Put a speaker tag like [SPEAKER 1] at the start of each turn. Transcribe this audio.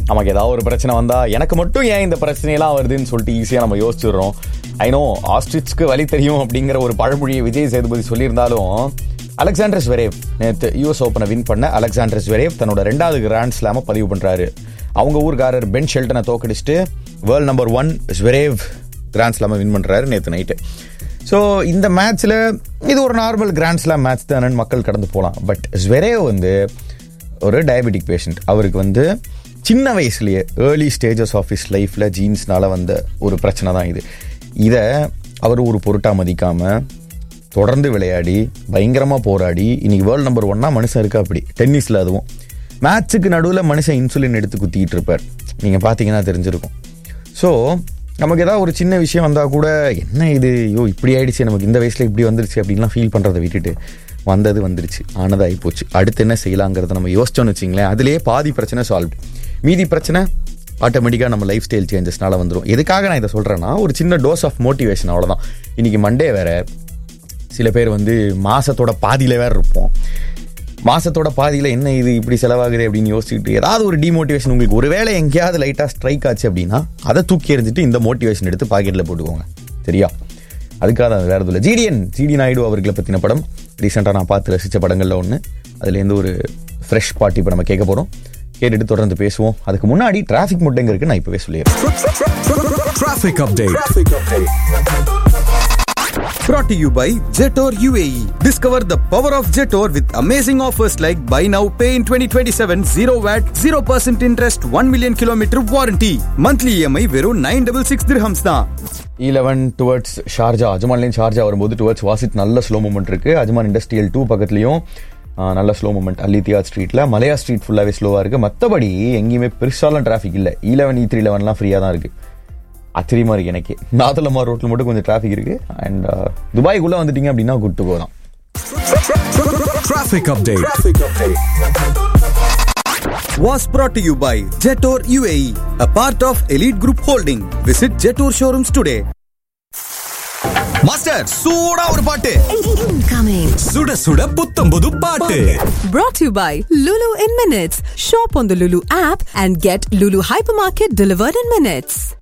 [SPEAKER 1] நமக்கு ஏதாவது ஒரு பிரச்சனை வந்தா எனக்கு மட்டும் ஏன் இந்த பிரச்சனையெல்லாம் வருதுன்னு சொல்லிட்டு ஈஸியாக நம்ம யோசிச்சிடுறோம் ஐநோ ஆஸ்ட்ரிச்க்கு வழி தெரியும் அப்படிங்கிற ஒரு பழமொழியை விஜய் சேதுபதி சொல்லியிருந்தாலும் அலெக்சாண்டர் ஸ்வெரேவ் நேற்று யூஎஸ் ஓப்பனை வின் பண்ண அலெக்சாண்டர் ஸ்வெரேவ் தன்னோட ரெண்டாவது கிராண்ட் ஸ்லாம பதிவு பண்றாரு அவங்க ஊர்காரர் பென் ஷெல்டனை தோக்கடிச்சிட்டு world number one Zverev grand ஸ்லாம வின் பண்றாரு நேற்று நைட்டு ஸோ இந்த மேட்ச்ல இது ஒரு நார்மல் கிராண்ட் ஸ்லாம் மேட்ச் தானே மக்கள் கடந்து போகலாம் பட் ஸ்வெரேவ் வந்து ஒரு டயபெட்டிக் பேஷண்ட் அவருக்கு வந்து சின்ன வயசுலயே ஏர்லி ஸ்டேஜஸ் ஆஃப் இஸ் லைஃப்ல ஜீன்ஸ்னால வந்த ஒரு பிரச்சனை தான் இது இதை அவர் ஒரு பொருட்டா மதிக்காம தொடர்ந்து விளையாடி பயங்கரமா போராடி இன்னைக்கு வேர்ல்டு நம்பர் ஒன்னா மனுஷன் இருக்கு அப்படி டென்னிஸ்ல அதுவும் மேட்ச்சுக்கு நடுவில் மனுஷன் இன்சுலின் எடுத்து குத்திக்கிட்டு இருப்பார் நீங்க பாத்தீங்கன்னா தெரிஞ்சிருக்கும் ஸோ நமக்கு ஏதாவது ஒரு சின்ன விஷயம் வந்தா கூட என்ன இது ஐயோ இப்படி ஆயிடுச்சு நமக்கு இந்த வயசுல இப்படி வந்துருச்சு அப்படின்லாம் ஃபீல் பண்றதை விட்டுட்டு வந்தது வந்துருச்சு ஆனது ஆகி போச்சு அடுத்து என்ன செய்யலாங்கிறத நம்ம யோசிச்சோம்னு வச்சிங்களேன் அதுலயே பாதி பிரச்சனை சால்வ் மீதி பிரச்சனை ஆட்டோமேட்டிக்காக நம்ம லைஃப் ஸ்டைல் சேஞ்சஸ்னால வந்துடும் எதுக்காக நான் இதை சொல்கிறேன்னா ஒரு சின்ன டோஸ் ஆஃப் மோட்டிவேஷன் அவ்வளோதான் இன்னைக்கு மண்டே வேற சில பேர் வந்து மாசத்தோட பாதியில வேற இருப்போம் மாசத்தோட பாதியில என்ன இது இப்படி செலவாகுது அப்படின்னு யோசிச்சுட்டு ஏதாவது ஒரு டிமோட்டிவேஷன் உங்களுக்கு ஒருவேளை எங்கேயாவது லைட்டா ஸ்ட்ரைக் ஆச்சு அப்படின்னா அதை தூக்கி எறிஞ்சிட்டு இந்த மோட்டிவேஷன் எடுத்து பாக்கெட்ல போட்டுக்கோங்க சரியா அதுக்காக தான் வேற எதுவும் இல்லை ஜிடிஎன் ஜிடி நாயுடு அவர்களை பத்தின படம் ரீசெண்டாக நான் பார்த்து ரசிச்ச படங்கள்ல ஒன்று அதுலேருந்து ஒரு ஃப்ரெஷ் பாட்டு இப்போ நம்ம கேட்க போறோம் கேட்டுட்டு தொடர்ந்து பேசுவோம் அதுக்கு முன்னாடி டிராஃபிக் மட்டும் எங்க இருக்கு நான் இப்பவே சொல்லிடுறேன்
[SPEAKER 2] Traffic update. Brought to you by Jetor UAE. Discover the power of Jetor with amazing offers like buy now, pay in 2027, 0 VAT, 0% interest, 1 million kilometer warranty. Monthly EMI வெறும் 966 dirhams தான்.
[SPEAKER 1] இலவன் டுவர்ட்ஸ் ஷார்ஜா அஜ்மான்லேயும் Sharjah வரும்போது towards Wasit நல்ல slow movement இருக்கு Ajman industrial two பக்கத்துலையும் ஆ, நல்ல slow moment அல்லித்தியா ஸ்ட்ரீட்ல மலையா ஸ்ட்ரீட் ஃபுல்லாவே ஸ்லோவா இருக்கு மற்றபடி எங்கேயுமே பெருசாலாம் டிராஃபிக் இல்லை இ லெவன் இ த்ரீ லெவன்லாம் ஃப்ரீயாக தான் இருக்கு ஆச்சரியமா இருக்கு எனக்கு நாதலமா ரோட்ல மட்டும் கொஞ்சம் டிராஃபிக் இருக்கு அண்ட் துபாய்க்குள்ள வந்துட்டீங்க அப்படின்னா குட் டு தான்
[SPEAKER 2] Traffic update. Was brought to you by Jetor UAE, a part of Elite Group Holding. Visit Jetor showrooms today. Master சூடா ஒரு பாட்டு
[SPEAKER 3] Incoming.
[SPEAKER 2] சுட சுட புத்தம் புது பாட்டு
[SPEAKER 3] Brought to you by Lulu in Minutes. Shop on the Lulu app and get Lulu Hypermarket delivered in minutes.